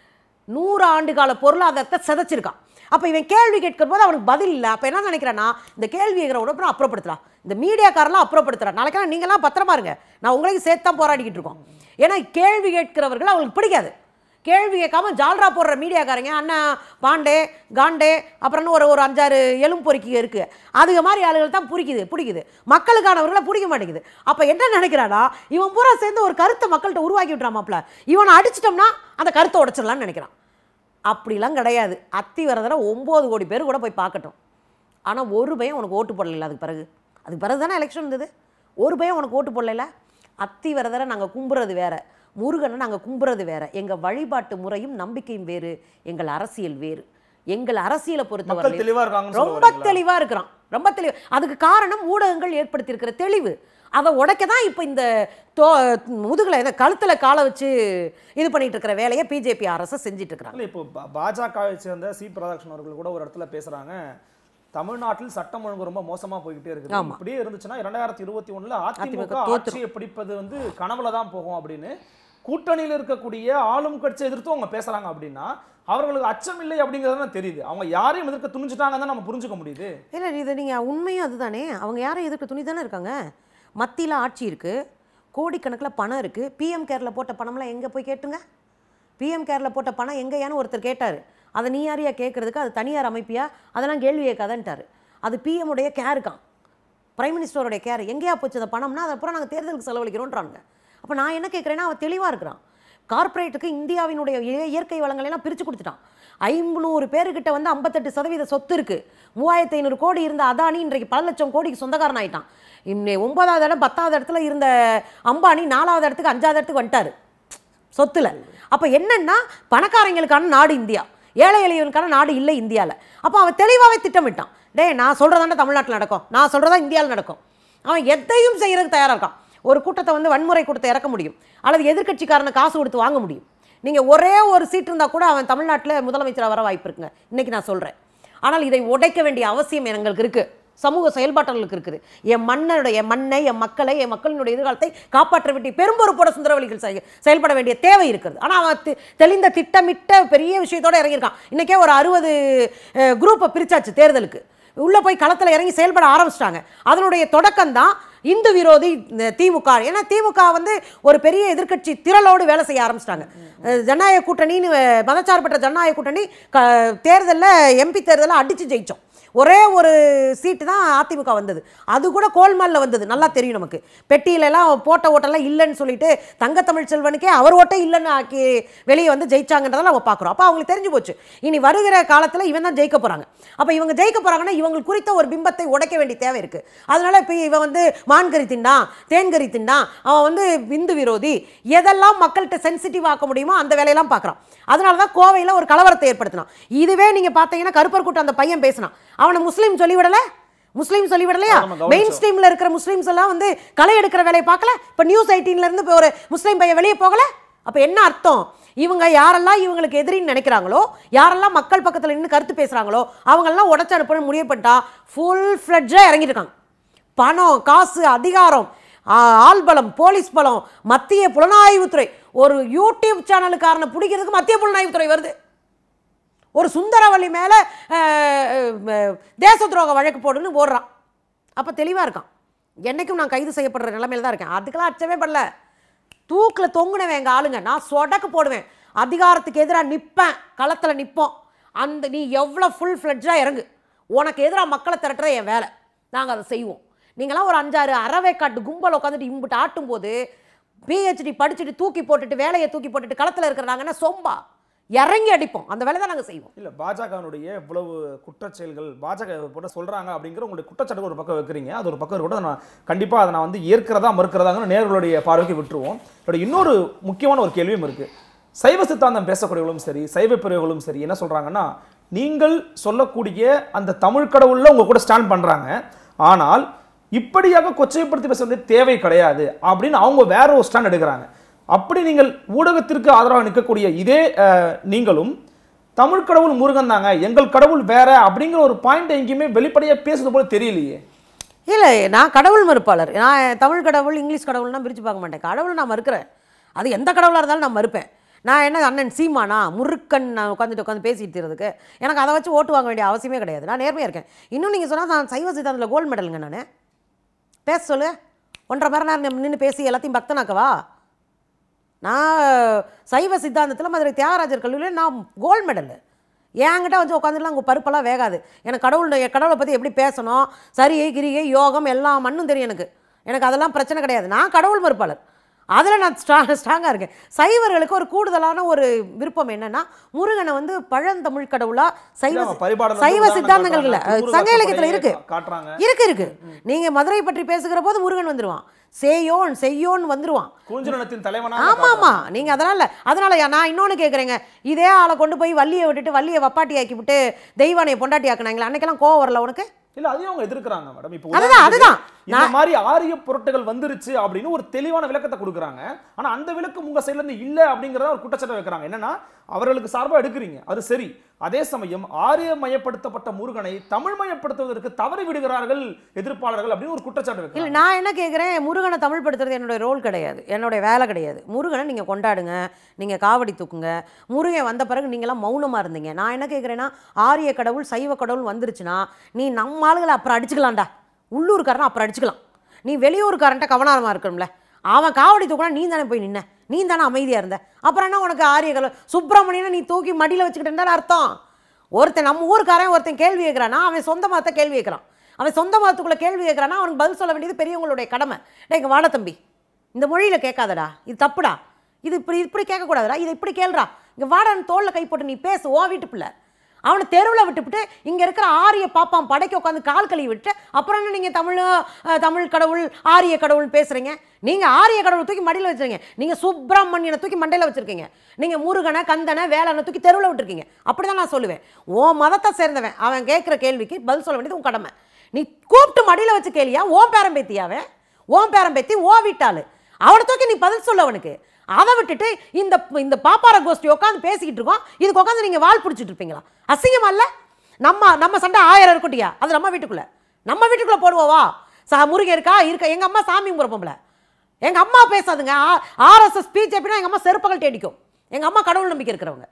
நூறு ஆண்டு கால பொருளாதாரத்தை சிதைச்சிருக்கான் அப்போ இவன் கேள்வி கேட்கும் போது அவனுக்கு பதில் இல்லை அப்போ என்ன நினைக்கிறான்னா இந்த கேள்வி கேட்குறவங்க அப்புறம் அப்புறப்படுத்துறான் இந்த மீடியாக்காரெல்லாம் அப்புறப்படுத்துறான் நாளைக்கெல்லாம் நீங்களாம் பத்திரமா இருங்க நான் உங்களுக்கு சேர்த்து தான் போராடிக்கிட்டு இருக்கோம் ஏன்னா கேள்வி கேட்கிறவர்கள் அவங்களுக்கு பிடிக்காது கேள்வி கேட்காம ஜால்ரா போடுற மீடியாக்காரங்க அண்ணா பாண்டே காண்டே அப்புறம் ஒரு ஒரு அஞ்சாறு எலும் பொறுக்கி இருக்கு அதுக மாதிரி ஆளுகள் தான் பிடிக்குது பிடிக்குது மக்களுக்கானவர்களை பிடிக்க மாட்டேங்குது அப்போ என்ன நினைக்கிறானா இவன் பூரா சேர்ந்து ஒரு கருத்தை மக்கள்கிட்ட உருவாக்கி விட்டுறாமாப்ல இவனை அடிச்சிட்டோம்னா அந்த கருத்தை உடைச்சிடலாம்னு நினைக்கிறான் அப்படிலாம் கிடையாது அத்தி வரதர ஒம்பது கோடி பேர் கூட போய் பார்க்கட்டும் ஆனால் ஒரு பையன் உனக்கு ஓட்டு போடல அதுக்கு பிறகு அதுக்கு பிறகு தானே எலெக்ஷன் இருந்தது ஒரு பையன் உனக்கு ஓட்டு போடல அத்தி வரதரை நாங்கள் கும்புறது வேற முருகனை நாங்கள் கும்புறது வேற எங்கள் வழிபாட்டு முறையும் நம்பிக்கையும் வேறு எங்கள் அரசியல் வேறு எங்கள் அரசியலை மக்கள் பொறுத்தவரை தெளிவா இருக்காங்கன்னு சொல்ல ரொம்ப வரீங்களா? தெளிவா இருக்கிறான் ரொம்ப தெளிவு அதுக்கு காரணம் ஊடகங்கள் ஏற்படுத்தியிருக்கிற தெளிவு அதை உடைக்க தான் இப்போ இந்த தோ முதுகுல இந்த கழுத்துல காலை வச்சு இது பண்ணிட்டு இருக்கிற வேலையை பிஜேபி அரசு செஞ்சுட்டு இருக்கிறாங்க இல்ல இப்போ பா- பாஜகவை சேர்ந்த சி பிரதாகிருஷ்ணன் அவர்கள் கூட ஒரு இடத்துல பேசுறாங்க தமிழ்நாட்டில் சட்டம் ஒழுங்கு ரொம்ப மோசமா போய்கிட்டே இருக்குது ஆமா. இப்படியே இருந்துச்சுன்னா இரண்டாயிரத்தி இருபத்தி ஒண்ணுல அதிமுக அதிமுக தோத்துரும். ஆட்சியை பிடிப்பது வந்து கனவுல தான் போகும் அப்படின்னு கூட்டணியில் இருக்கக்கூடிய ஆளும் கட்சியை எதிர்த்து அவங்க பேசுறாங்க அப்படின்னா அவர்களுக்கு அச்சம் இல்லை அப்படிங்கிறது தான் தெரியுது அவங்க யாரையும் எதிர்க்க துணிஞ்சிட்டாங்கன்னு தான் நம்ம புரிஞ்சுக்க முடியுது இல்லை இது நீங்கள் உண்மையும் அதுதானே அவங்க யாரும் எதிர்க்க துணி தானே இருக்காங்க மத்தியில் ஆட்சி இருக்குது கோடிக்கணக்கில் பணம் இருக்குது பிஎம் கேரில் போட்ட பணம்லாம் எங்கே போய் கேட்டுங்க பிஎம் கேரில் போட்ட பணம் எங்கேயான்னு ஒருத்தர் கேட்டார் அதை நீ யாரையா கேட்குறதுக்கு அது தனியார் அமைப்பியா அதெல்லாம் கேள்வி கேட்காதன்ட்டார் அது பிஎம் உடைய கேருக்கான் பிரைம் மினிஸ்டருடைய கேர் எங்கேயா போச்சு அந்த பணம்னா அதை அப்புறம் நாங்கள் தேர்தலுக்கு செலவழிக்கிறோன்றாங்க அப்போ நான் என்ன கேட்குறேன்னா அவன் தெளிவாக இருக்கிறான் கார்ப்பரேட்டுக்கு இந்தியாவினுடைய இய- இயற்கை வளங்களை எல்லாம் பிரித்து கொடுத்துட்டான் ஐம்பநூறு பேருக்கிட்ட வந்து ஐம்பத்தெட்டு சதவீத சொத்து இருக்குது மூவாயிரத்தி ஐநூறு கோடி இருந்த அதானி இன்றைக்கு பல லட்சம் கோடிக்கு சொந்தக்காரன் ஆயிட்டான் இன்னை ஒன்பதாவது இடம் பத்தாவது இடத்துல இருந்த அம்பானி நாலாவது இடத்துக்கு அஞ்சாவது இடத்துக்கு வந்துட்டாரு சொத்துல அப்போ என்னன்னா பணக்காரங்களுக்கான நாடு இந்தியா ஏழை எளியவனுக்கான நாடு இல்லை இந்தியாவில் அப்போ அவன் தெளிவாகவே திட்டமிட்டான் டேய் நான் சொல்கிறதாண்டா தமிழ்நாட்டில் நடக்கும் நான் சொல்கிறதா இந்தியாவில் நடக்கும் அவன் எதையும் செய்யறதுக்கு தயாராக இருக்கான் ஒரு கூட்டத்தை வந்து வன்முறை கூட்டத்தை இறக்க முடியும் அல்லது எதிர்க்கட்சிக்காரனை காசு கொடுத்து வாங்க முடியும் நீங்கள் ஒரே ஒரு சீட் இருந்தால் கூட அவன் தமிழ்நாட்டில் முதலமைச்சராக வர வாய்ப்பு இருக்குங்க இன்னைக்கு நான் சொல்கிறேன் ஆனால் இதை உடைக்க வேண்டிய அவசியம் எங்களுக்கு இருக்குது சமூக செயல்பாட்டாளர்களுக்கு இருக்குது என் மண்ணனுடைய என் மண்ணை என் மக்களை என் மக்களினுடைய எதிர்காலத்தை காப்பாற்ற வேண்டிய பெரும்பொறுப்போட சுந்தரவழிகள் செய- செயல்பட வேண்டிய தேவை இருக்கிறது ஆனால் அவன் தி- தெளிந்த திட்டமிட்ட பெரிய விஷயத்தோட இறங்கியிருக்கான் இன்றைக்கே ஒரு அறுபது குரூப்பை பிரிச்சாச்சு தேர்தலுக்கு உள்ளே போய் களத்தில் இறங்கி செயல்பட ஆரம்பிச்சிட்டாங்க அதனுடைய தொடக்கம் தான் இந்து விரோதி இந்த திமுக ஏன்னா திமுக வந்து ஒரு பெரிய எதிர்க்கட்சி திரளோடு வேலை செய்ய ஆரம்பிச்சிட்டாங்க ஜனநாயக கூட்டணின்னு அஹ், மதச்சார்பற்ற ஜனநாயக கூட்டணி க தேர்தலில் எம்பி தேர்தலில் அடித்து ஜெயிச்சோம் ஒரே ஒரு சீட்டு தான் அதிமுக வந்தது அது கூட கோல்மாலில் வந்தது நல்லா தெரியும் நமக்கு பெட்டியிலலாம் போட்ட ஓட்டெல்லாம் இல்லைன்னு சொல்லிட்டு தங்க தமிழ் செல்வனுக்கே அவர் ஓட்டே இல்லைன்னு ஆக்கி வெளியே வந்து ஜெயிச்சாங்கன்றதெல்லாம் நம்ம பார்க்குறோம் அப்போ அவங்களுக்கு தெரிஞ்சு போச்சு இனி வருகிற காலத்தில் இவன் தான் ஜெயிக்க போகிறாங்க அப்போ இவங்க ஜெயிக்க போகிறாங்கன்னா இவங்களுக்கு குறித்த ஒரு பிம்பத்தை உடைக்க வேண்டிய தேவை இருக்குது அதனால இப்போ இவன் வந்து மான்கறி திண்டான் தேன்கறி திண்டான் அவன் வந்து இந்து விரோதி எதெல்லாம் மக்கள்கிட்ட சென்சிட்டிவ் ஆக்க முடியுமோ அந்த வேலையெல்லாம் பார்க்குறான் அதனால தான் கோவையில் ஒரு கலவரத்தை ஏற்படுத்தினான் இதுவே நீங்கள் பார்த்தீங்கன்னா கருப்பர் கூட்டம் அந்த பையன் பேசினான் அவனை முஸ்லீம் சொல்லிவிடலை முஸ்லீம் சொல்லிவிடலையா ஆமா, கவனிச்சோம். மெயின் ஸ்ட்ரீம்ல இருக்கிற முஸ்லீம்ஸ் எல்லாம் வந்து களை எடுக்கிற வேலையை பார்க்கல இப்போ நியூஸ் எயிட்டீன்ல இருந்து இப்போ ஒரு முஸ்லீம் பையன் வெளியே போகல அப்போ என்ன அர்த்தம் இவங்க யாரெல்லாம் இவங்களுக்கு எதிரின்னு நினைக்கிறாங்களோ யாரெல்லாம் மக்கள் பக்கத்தில் நின்று கருத்து பேசுகிறாங்களோ அவங்கெல்லாம் உடச்சு அனுப்பணும் முடிவு பண்ணிட்டா ஃபுல் ஃப்ளட்ஜாக இறங்கிட்டு இருக்காங்க பணம் காசு அதிகாரம் ஆ, ஆள்பலம் போலீஸ் பலம் மத்திய புலனாய்வுத்துறை ஒரு யூடியூப் சேனலுக்காரனை பிடிக்கிறதுக்கு மத்திய புலனாய்வுத்துறை வருது ஒரு சுந்தரவள்ளி மேலே தேச துரோக வழக்கு போடுன்னு ஓடுறான் அப்போ தெளிவாக இருக்கான் என்னைக்கும் நான் கைது செய்யப்படுற நிலைமையில தான் இருக்கேன் அதுக்கெல்லாம் அச்சமே பண்ணல தூக்கில் தொங்குனவன் எங்கள் ஆளுங்க நான் சொடக்கு போடுவேன் அதிகாரத்துக்கு எதிராக நிற்பேன் களத்தில் நிற்போம் அந்த நீ எவ்வளோ ஃபுல் ஃப்ளெட்ஜாக இறங்கு உனக்கு எதிராக மக்களை திரட்டுற என் வேலை நாங்கள் அதை செய்வோம் நீங்களாம் ஒரு அஞ்சாறு அறவைக்காட்டு கும்பல் உட்காந்துட்டு இம்பிட்டு ஆட்டும்போது பிஹெச்டி படிச்சுட்டு தூக்கி போட்டுட்டு வேலையை தூக்கி போட்டுட்டு களத்தில் இருக்கிறாங்கன்னா சொம்பா இறங்கி அடிப்போம் அந்த வேலை தான் நாங்கள் செய்வோம் இல்ல பாஜகவினுடைய இவ்வளவு குற்றச்செயல்கள் பாஜக போட்டு சொல்றாங்க அப்படிங்கிற உங்களுடைய குற்றச்சாட்டு ஒரு பக்கம் வைக்கிறீங்க அது ஒரு பக்கம் கூட நான் கண்டிப்பா அதை நான் வந்து ஏற்கிறதா மறுக்கிறதாங்கன்னு நேர்களுடைய பார்வைக்கு விட்டுருவோம் இதோட இன்னொரு முக்கியமான ஒரு கேள்வியும் இருக்கு சைவ சித்தாந்தம் பேசக்கூடியவர்களும் சரி சைவ பிரிவுகளும் சரி என்ன சொல்றாங்கன்னா நீங்கள் சொல்லக்கூடிய அந்த தமிழ் கடவுள்ல உங்க கூட ஸ்டாண்ட் பண்றாங்க ஆனால் இப்படியாக கொச்சைப்படுத்தி பேச வேண்டிய தேவை கிடையாது அப்படின்னு அவங்க வேற ஒரு ஸ்டாண்ட் எடுக்கிறாங்க அப்படி நீங்கள் ஊடகத்திற்கு ஆதரவாக நிற்கக்கூடிய இதே அஹ், நீங்களும் தமிழ் கடவுள் முருகன் தாங்க எங்கள் கடவுள் வேற அப்படிங்கிற ஒரு பாயிண்ட் எங்கேயுமே வெளிப்படையா பேசுறது போல தெரியலையே இல்லை நான் கடவுள் மறுப்பாளர் நான் தமிழ் கடவுள் இங்கிலீஷ் கடவுள்னா பிரித்து பார்க்க மாட்டேன் கடவுள் நான் மறுக்கிறேன் அது எந்த கடவுளாக இருந்தாலும் நான் மறுப்பேன் நான் என்ன அண்ணன் சீமானா முருக்கன் நான் உட்காந்துட்டு உட்காந்து பேசிட்டு இருக்கிறதுக்கு எனக்கு அதை வச்சு ஓட்டு வாங்க வேண்டிய அவசியமே கிடையாது நான் நேர்மையாக இருக்கேன் இன்னும் நீங்கள் சொன்னால் நான் சைவ சித்தாந்தத்தில் கோல்டு மெடலுங்க நான் பேச சொல்லு ஒன்றரை மணி நேரம் நின்று பேசி எல்லாத்தையும் பக்தனாக்கவா நான் சைவ சித்தாந்தத்தில் மதுரை தியாகராஜர் கல்லூரியில் நான் கோல்டு மெடலு என்கிட்ட வந்து உட்காந்துலாம் உங்கள் பருப்பெல்லாம் வேகாது எனக்கு கடவுள் என் கடவுளை பற்றி எப்படி பேசணும் சரியை கிரியை யோகம் எல்லாம் மண்ணும் தெரியும் எனக்கு எனக்கு அதெல்லாம் பிரச்சனை கிடையாது நான் கடவுள் மறுப்பாளர் அதில் நான் ஸ்ட்ரா ஸ்ட்ராங்காக இருக்கேன் சைவர்களுக்கு ஒரு கூடுதலான ஒரு விருப்பம் என்னன்னா முருகனை வந்து பழந்தமிழ் கடவுளா சைவ இல்ல, பரிபாடல் சைவ வந்து சித்தாந்தங்கள் இல்ல காட்டுறாங்க. சங்க இலக்கியத்தில் இருக்கு காட்டுறாங்க இருக்கு இருக்கு நீங்க மதுரை பற்றி பேசுகிற போது முருகன் வந்துருவான் சேயோன் செய்யோன் வந்துருவான் கூஞ்சனத்தின் தலைவனா ஆமா ஆமா நீங்க அதனால அதனால நான் இன்னொன்னு கேக்குறேங்க இதே ஆளை கொண்டு போய் வள்ளியை விட்டுட்டு வள்ளியை வப்பாட்டி ஆக்கி விட்டு தெய்வானையை பொண்டாட்டி ஆக்குனாங்களா அன்னைக்கெல்லாம் கோவம் வரல உனக்கு இல்ல அதையும் அவங்க எதிர்க்கிறாங்க மேடம் இப்போ அதுதான், உதாரணத்துக்கு அதுதான். இந்த மாதிரி ஆரிய பொருட்கள் வந்துருச்சு அப்படின்னு ஒரு தெளிவான விளக்கத்தை கொடுக்குறாங்க ஆனா அந்த விளக்கம் உங்க சைடுல இருந்து இல்ல அப்படிங்கறத ஒரு குற்றச்சாட்டை வைக்கிறாங்க என்னன்னா அவர்களுக்கு சார்பா எடுக்கிறீங்க அது சரி அதே சமயம் ஆரியமயப்படுத்தப்பட்ட முருகனை தமிழ்மயப்படுத்துவதற்கு தவறி விடுகிறார்கள் எதிர்ப்பாளர்கள் அப்படின்னு ஒரு குற்றச்சாட்டு இல்ல வைக்கிறாங்க நான் என்ன கேக்குறேன் முருகனை தமிழ் படுத்துறது என்னுடைய ரோல் கிடையாது என்னுடைய வேலை கிடையாது முருகனை நீங்க கொண்டாடுங்க நீங்க காவடி தூக்குங்க முருகன் வந்த பிறகு நீங்களாம் மௌனமா இருந்தீங்க நான் என்ன கேக்குறேன்னா ஆரிய கடவுள் சைவ கடவுள் வந்துருச்சுன்னா நீ நம்ம ஆளுகளை அப்புறம் அடிச்சுக்கலாம்டா உள்ளூர்காரனை அப்புறம் அடிச்சுக்கலாம் நீ வெளியூர்காரன்ட்ட கவனமாக இருக்கணும்ல அவன் காவடி தூக்கினா நீ தானே போய் நின்ன நீ தானே அமைதியாக இருந்த அப்புறம் என்ன உனக்கு ஆரிய கடவுள் சுப்பிரமணியனை நீ தூக்கி மடியில் வச்சுக்கிட்டு அர்த்தம் ஒருத்தன் நம்ம ஊருக்காரன் ஒருத்தன் கேள்வி கேட்குறான்னா அவன் சொந்த மதத்தை கேள்வி கேட்குறான் அவன் சொந்த மதத்துக்குள்ள கேள்வி கேட்குறான்னா அவனுக்கு பதில் சொல்ல வேண்டியது பெரியவங்களுடைய கடமை டேய் இங்க வாட தம்பி இந்த மொழியில் கேட்காதடா இது தப்புடா இது இப்படி இப்படி கேட்கக்கூடாதுடா இதை இப்படி கேளுடா இங்கே வாடான்னு தோளில் கை போட்டு நீ பேசு ஓ வீட்டு பிள்ளை அவனை தெருவில் விட்டுவிட்டு இங்கே இருக்கிற ஆரிய பாப்பான் படைக்க உட்காந்து கால் கழுவி விட்டு அப்புறம் என்ன நீங்கள் தமிழ் அஹ், தமிழ் கடவுள் ஆரிய கடவுள் பேசுகிறீங்க நீங்கள் ஆரிய கடவுள் தூக்கி மடியில் வச்சுருக்கீங்க நீங்கள் சுப்பிரமணியனை தூக்கி மண்டையில் வச்சுருக்கீங்க நீங்கள் முருகனை கந்தனை வேலனை தூக்கி தெருவில் விட்டுருக்கீங்க அப்படி தான் நான் சொல்லுவேன் ஓ மதத்தை சேர்ந்தவன் அவன் கேட்குற கேள்விக்கு பதில் சொல்ல வேண்டியது உன் கடமை நீ கூப்பிட்டு மடியில் வச்சு கேளியா ஓன் பேரம்பேத்தி அவன் ஓன் பேரம்பேத்தி ஓ வீட்டாளு அவனை தூக்கி நீ பதில் சொல்ல அவனுக்கு அதை விட்டுட்டு இந்த இந்த பாப்பார கோஷ்டி உட்காந்து பேசிக்கிட்டு இருக்கோம் இதுக்கு உட்காந்து நீங்கள் வால் பிடிச்சிட்டு இருப்பீங்களா அசிங்கமா இல்லை நம்ம நம்ம சண்டை ஆயிரம் இருக்கட்டியா அது நம்ம வீட்டுக்குள்ள நம்ம வீட்டுக்குள்ள போடுவோவா சா முருகன் இருக்கா இருக்க எங்கள் அம்மா சாமி கும்பிட்றப்போம்ல எங்கள் அம்மா பேசாதுங்க ஆர்எஸ்எஸ் பிஜேபினா எங்கள் அம்மா செருப்பகள் தேடிக்கும் எங்கள் அம்மா கடவுள் நம்பிக்கை இருக்கிறவங்க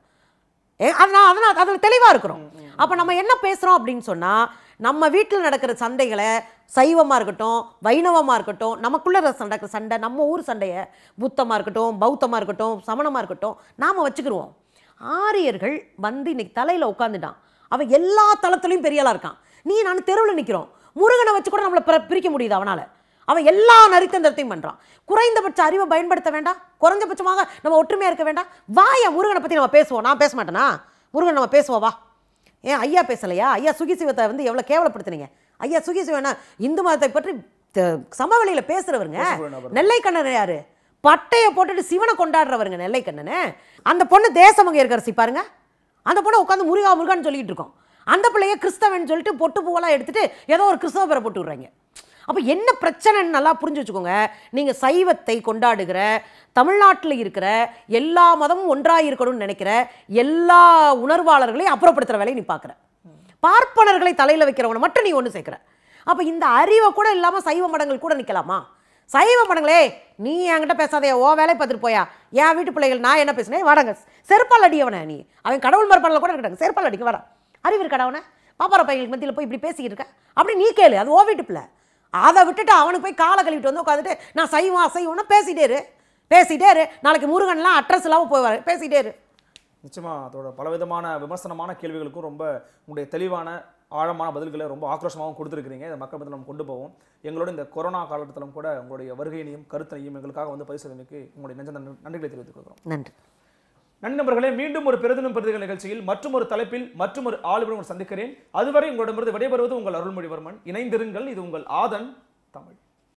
ஏ- அதனால் அதனால் அதில் தெளிவாக இருக்கிறோம் அப்போ நம்ம என்ன பேசுகிறோம் அப்படின்னு சொன்னால் நம்ம வீட்டில் நடக்கிற சண்டைகளை சைவமாக இருக்கட்டும் வைணவமாக இருக்கட்டும் நமக்குள்ளே நடக்கிற சண்டை நம்ம ஊர் சண்டையை புத்தமாக இருக்கட்டும் பௌத்தமாக இருக்கட்டும் சமணமாக இருக்கட்டும் நாம் வச்சுக்கிருவோம் ஆரியர்கள் வந்து இன்னைக்கு தலையில் உட்காந்துட்டான் அவன் எல்லா தளத்துலையும் பெரிய ஆளா இருக்கான் நீ நான் தெருவில் நிற்கிறோம் முருகனை வச்சு கூட நம்மளை பிர- பிரிக்க முடியுது அவனால் அவன் எல்லா நரித்தந்திரத்தையும் பண்ணுறான் குறைந்தபட்ச அறிவை பயன்படுத்த வேண்டாம் குறைஞ்சபட்சமாக நம்ம ஒற்றுமையாக இருக்க வேண்டாம் வாயா முருகனை பற்றி நம்ம பேசுவோம் நான் பேச மாட்டேனா முருகன் நம்ம பேசுவோம் வா ஏன் ஐயா பேசலையா ஐயா சுகிசிவத்தை வந்து எவ்வளோ கேவலப்படுத்துனீங்க ஐயா சுகிசிவனா இந்து மதத்தை பற்றி த- சமவெளியில் பேசுகிறவருங்க பேசக்கூடிய நபர். நெல்லைக்கண்ணன் யாரு பட்டையை போட்டுட்டு சிவனை கொண்டாடுறவருங்க நெல்லைக்கண்ணனு அந்த பொண்ணு தேசமங்க இருக்கரசி பாருங்க அந்த பொண்ணு உட்காந்து முருகா முருகான்னு சொல்லிட்டு இருக்கோம் அந்த பிள்ளைய கிறிஸ்தவன் சொல்லிட்டு பொட்டு பூவெல்லாம் எடுத்துட்டு ஏதோ ஒரு கிறிஸ்தவ பேரை போட்டு விடுறாங்க அப்போ என்ன பிரச்சனைன்னு நல்லா புரிஞ்சு வச்சுக்கோங்க நீங்கள் சைவத்தை கொண்டாடுகிற தமிழ்நாட்டில் இருக்கிற எல்லா மதமும் ஒன்றாக இருக்கணும்னு நினைக்கிற எல்லா உணர்வாளர்களையும் அப்புறப்படுத்துகிற வேலையை நீ பார்க்குற பார்ப்பனர்களை தலையில் வைக்கிறவனை மட்டும் நீ ஒன்று சேர்க்குற அப்போ இந்த அறிவை கூட இல்லாமல் சைவ மடங்கள் கூட நிற்கலாமா சைவ மடங்களே நீ என்கிட்ட பேசாதே ஓ வேலையை பார்த்துட்டு போயா என் வீட்டு பிள்ளைகள் நான் என்ன பேசினேன் வாடங்க செருப்பால் அடியவனே நீ அவன் கடவுள் மறுப்பாளில் கூட இருக்கட்டாங்க செருப்பால் அடிக்க வரான் அறிவு இருக்கடா அவனை பாப்பார பையங்களுக்கு மத்தியில் போய் இப்படி பேசிக்கிட்டு இருக்க அப்படி நீ கேளு அது ஓ வீட்டு பிள்ளை அதை விட்டுட்டு அவனுக்கு போய் காலை கழுவிட்டு வந்து உட்காந்துட்டு நான் சைவம் அசைவம்னு பேசிட்டே இரு பேசிட்டே இரு நாளைக்கு முருகன்லாம் அட்ரஸ் இல்லாமல் போய் பேசிட்டே இரு நிச்சயமா அதோட பலவிதமான விமர்சனமான கேள்விகளுக்கும் ரொம்ப உங்களுடைய தெளிவான ஆழமான பதில்களை ரொம்ப ஆக்ரோஷமாகவும் கொடுத்துருக்கிறீங்க இதை மக்கள் மத்தியில் நம்ம கொண்டு போவோம் எங்களோட இந்த கொரோனா காலகட்டத்திலும் கூட உங்களுடைய வருகையினையும் கருத்தினையும் எங்களுக்காக வந்து பதிவு செய்தமைக்கு உங்களுடைய நெஞ்ச நன்றி- நன்றிகளை தெரிவித்துக் கொள்கிறோம் நன்றி நன்றி நண்பர்களே மீண்டும் ஒரு பெருதினம் பெருதுகள் நிகழ்ச்சியில் மற்றும் ஒரு தலைப்பில் மற்றும் ஒரு ஆளுடன் உங்களை சந்திக்கிறேன் அதுவரை உங்களிடமிருந்து விடைபெறுவது உங்கள் அருள்மொழிவர்மன் இணைந்திருங்கள் இது உங்கள் ஆதன் தமிழ்